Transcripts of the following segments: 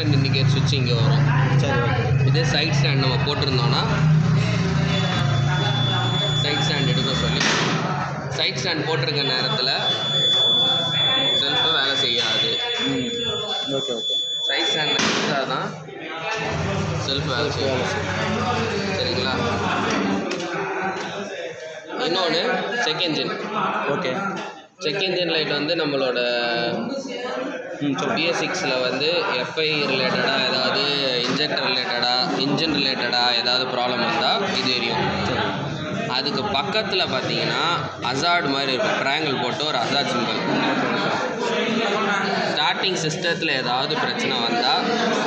stand indicate சுவிட்ச் இங்கே வரும் சரி ஓகே இதே சைட் ஸ்டாண்ட் நம்ம போட்டிருந்தோன்னா சைட் ஸ்டாண்ட் எடுக்க சொல்லி சைட் ஸ்டாண்ட் போட்டிருக்க நேரத்தில் செல்ஃபு வேலை செய்யாது ம் ஓகே ஓகே சைட் ஸ்டாண்ட் எடுத்தால் தான் செல்ஃப் வேலை செய்யும் சரிங்களா இன்னொன்று check engine okay check engine light வந்து நம்மளோட ம் சொல்லுங்கள் பிஎஸ் சிக்ஸில் வந்து எஃப்ஐ ரிலேட்டடாக ஏதாவது இன்ஜெக்டர் ரிலேட்டடாக இன்ஜின் ரிலேட்டடாக ஏதாவது ப்ராப்ளம் வந்தால் இது எரியும் சரி அதுக்கு பக்கத்தில் பார்த்தீங்கன்னா அசார்ட் மாதிரி இருக்கும் ட்ரையாங்கிள் போட்டு ஒரு அசார்ட் சிம்பிள் ஸ்டார்டிங் சிஸ்டத்தில் ஏதாவது பிரச்சனை வந்தால்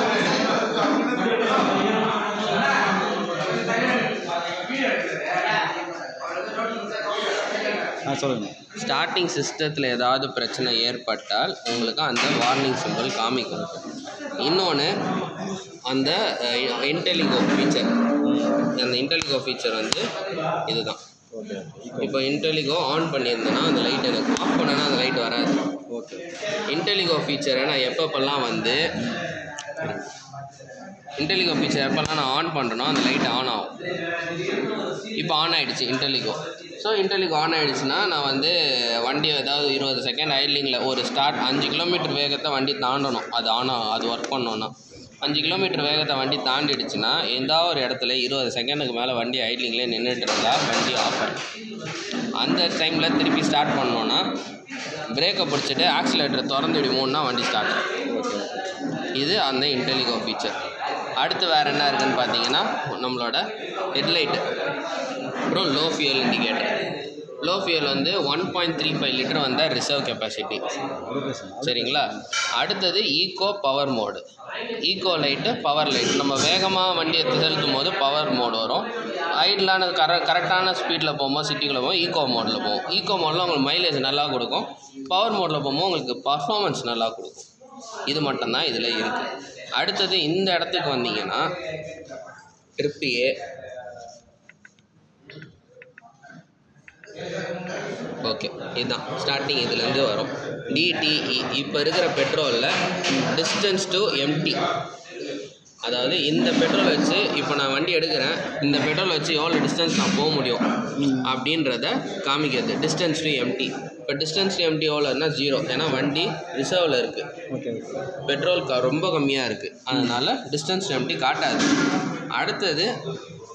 ஆ சொல்லுங்கள் ஸ்டார்டிங் சிஸ்டத்தில் ஏதாவது பிரச்சனை ஏற்பட்டால் உங்களுக்கு அந்த வார்னிங் சிம்பிள் காமிக்கும் இன்னொன்று அந்த இன்டெலிகோ ஃபீச்சர் அந்த இன்டெலிகோ ஃபீச்சர் வந்து இதுதான் ஓகே இப்போ இன்டெலிகோ ஆன் பண்ணியிருந்தேன்னா அந்த லைட் எனக்கு ஆஃப் பண்ணேன்னா அந்த லைட் வராது ஓகே இன்டெலிகோ ஃபீச்சரை நான் எப்பப்பெல்லாம் வந்து இன்டெலிகோ ஃபீச்சர் எப்போல்லாம் நான் ஆன் பண்ணுறனோ அந்த லைட் ஆன் ஆகும் இப்போ ஆன் ஆகிடுச்சு இன்டெலிகோ ஸோ இன்டெலிகோ ஆன் ஆகிடுச்சுன்னா நான் வந்து வண்டி ஏதாவது இருபது செகண்ட் ஐட்லிங்கில் ஒரு ஸ்டார்ட் அஞ்சு கிலோமீட்டர் வேகத்தை வண்டி தாண்டணும் அது ஆன் ஆகும் அது ஒர்க் பண்ணோன்னா அஞ்சு கிலோமீட்டர் வேகத்தை வண்டி தாண்டிடுச்சுன்னா எந்த ஒரு இடத்துல இருபது செகண்டுக்கு மேலே வண்டி ஐட்லிங்லேயே நின்றுட்டு இருந்தா வண்டி ஆஃப் ஆகும் அந்த டைமில் திருப்பி ஸ்டார்ட் பண்ணோன்னா பிரேக்கை பிடிச்சிட்டு ஆக்சிலேட்டரை திறந்து விடுமோன்னா வண்டி ஸ்டார்ட் ஆகும் ஓகே இது அந்த இன்டெலிகோ ஃபீச்சர் அடுத்து வேறு என்ன இருக்குன்னு பார்த்தீங்கன்னா நம்மளோட ஹெட்லைட்டு அப்புறம் low fuel indicator low fuel வந்து one point three five litre வந்த ரிசர்வ் கெப்பாசிட்டி ஓகே சார் சரிங்களா அடுத்தது eco power mode eco light power light நம்ம வேகமாக வண்டியை செலுத்தும் போது பவர் மோடு வரும் ஐட்லான கர கரெக்டான ஸ்பீடில் போகும்போது சிட்டிக்குள்ளே போகும் ஈகோ மோடில் போகும் ஈகோ மோடில் உங்களுக்கு மைலேஜ் நல்லா கொடுக்கும் பவர் மோடில் போகும்போது உங்களுக்கு பர்ஃபார்மன்ஸ் நல்லா கொடுக்கும் இது மட்டும்தான் இதில் இருக்குது அடுத்தது இந்த இடத்துக்கு வந்தீங்கன்னா ட்ரிப் ஏ ஓகே இதுதான் ஸ்டார்டிங் இதுலேருந்து வரும் டிடிஇ இப்போ இருக்கிற பெட்ரோலில் டிஸ்டன்ஸ் டு எம்டி அதாவது இந்த பெட்ரோல் வச்சு இப்போ நான் வண்டி எடுக்கிறேன் இந்த பெட்ரோல் வச்சு எவ்வளோ டிஸ்டன்ஸ் நான் போக முடியும் அப்படின்றத காமிக்கிறது டிஸ்டன்ஸ் டு எம்டி இப்போ டிஸ்டன்ஸ் டு எம்டி எவ்வளோன்னா ஜீரோ ஏன்னா வண்டி ரிசர்வில் இருக்குது ஓகே ஓகே பெட்ரோல் க ரொம்ப கம்மியாக இருக்குது அதனால் டிஸ்டன்ஸ் எம்டி காட்டாது அடுத்தது